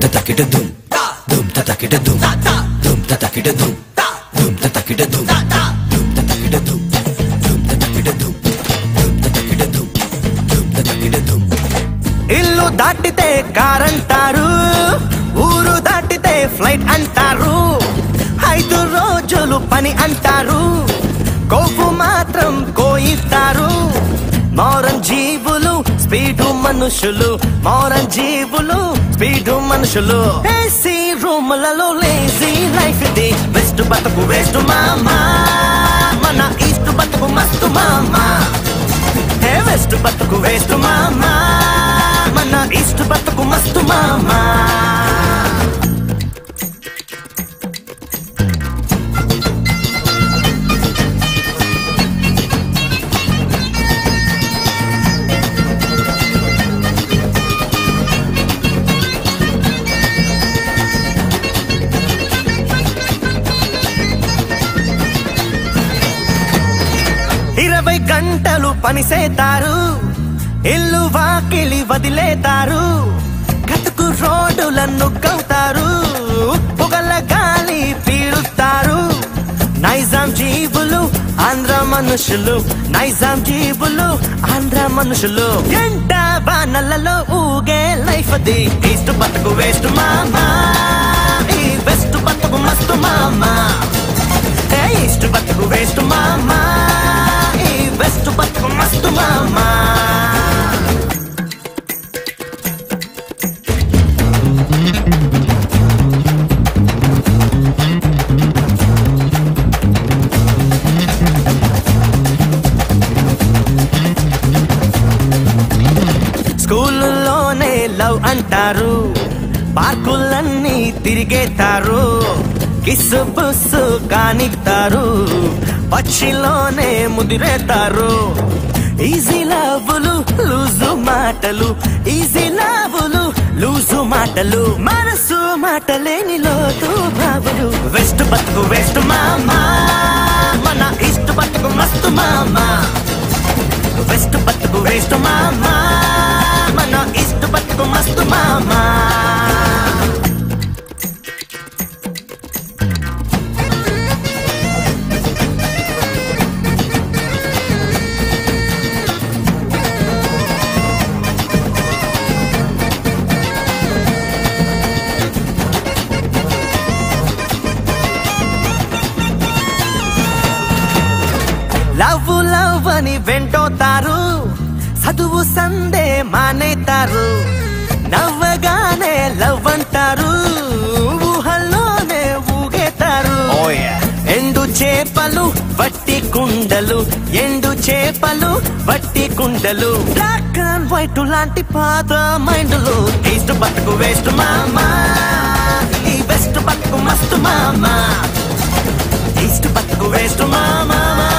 తకిట దుమ్ దుమ్ తకిట దుమ్ దుమ్ తకిట దుమ్ దుమ్ తకిట దుమ్ దుమ్ తకిట దుమ్ దుమ్ తకిట దుమ్ దుమ్ తకిట దుమ్ దుమ్ తకిట దుమ్ ఇల్లు దాటితే కార్ అంటారు ఊరు దాటితే ఫ్లైట్ అంటారు ఐదు రోజులు పని అంటారు కోపు మాత్రం కోయిస్తారు మోరన్ జీవులు స్పీడు మనుషులు మోరన్ జీవులు స్పీడు మనుషులు ఏసీ రూములలో లేజీ లైఫ్ ఇది వెస్ట్ బతుకు వేస్ట్ మామా మన ఈస్ట్ బతుకు మస్తు మామా హే వెస్ట్ బతుకు వేస్ట్ మామా మన ఈస్ట్ బతుకు మస్తు మామా ఇరవై గంటలు పనిసేతారు ఇల్లు వాకిలి వదిలేతారు కతుకు రోడ్డులను కవుతారు పొగల గాలి పీడుస్తారు నైజాం జీవులు ఆంధ్ర మనుషులు నైజాం జీవులు ఆంధ్ర మనుషులు ఎంట బాణలలో ఊగే లైఫ్ అది ఈస్ట్ బతుకు వేస్ట్ మామా ఈ వెస్ట్ బతుకు మస్తు మామా ఏ ఈస్ట్ బతుకు వేస్ట్ మామా ఈ వెస్ట్ బతుకు మస్తు మామా స్కూల్లోనే లవ్ అంటారు పార్కులన్నీ తిరిగేతారు కిస్సు బుస్సు కానిస్తారు పక్షిలోనే ముదిరేతారు ఈజీ లవ్లు లూజు మాటలు ఈజీ లవ్లు లూజు మాటలు మనసు మాటలేని లోతు బాబులు వెస్ట్ బతుకు వెస్ట్ మామా మన ఈస్ట్ బతుకు మస్తు మామా వెస్ట్ బతుకు వేస్ట్ మామా మన ఈస్ట్ బతుకు మస్తు మామా లవ్ లవ్ అని వెంటోతారు చదువు సందే మానేతారు నవ్వగానే లవ్ అంటారు ఊహల్లోనే ఊగేతారు ఎండు చేపలు వట్టి కుండలు ఎండు చేపలు వట్టి కుండలు బ్లాక్ అండ్ వైట్ లాంటి పాత మైండ్లు ఈస్ట్ బతుకు వేస్ట్ మామా ఈ వెస్ట్ బతుకు మస్తు మామా ఈస్ట్ బతుకు వేస్ట్ మామా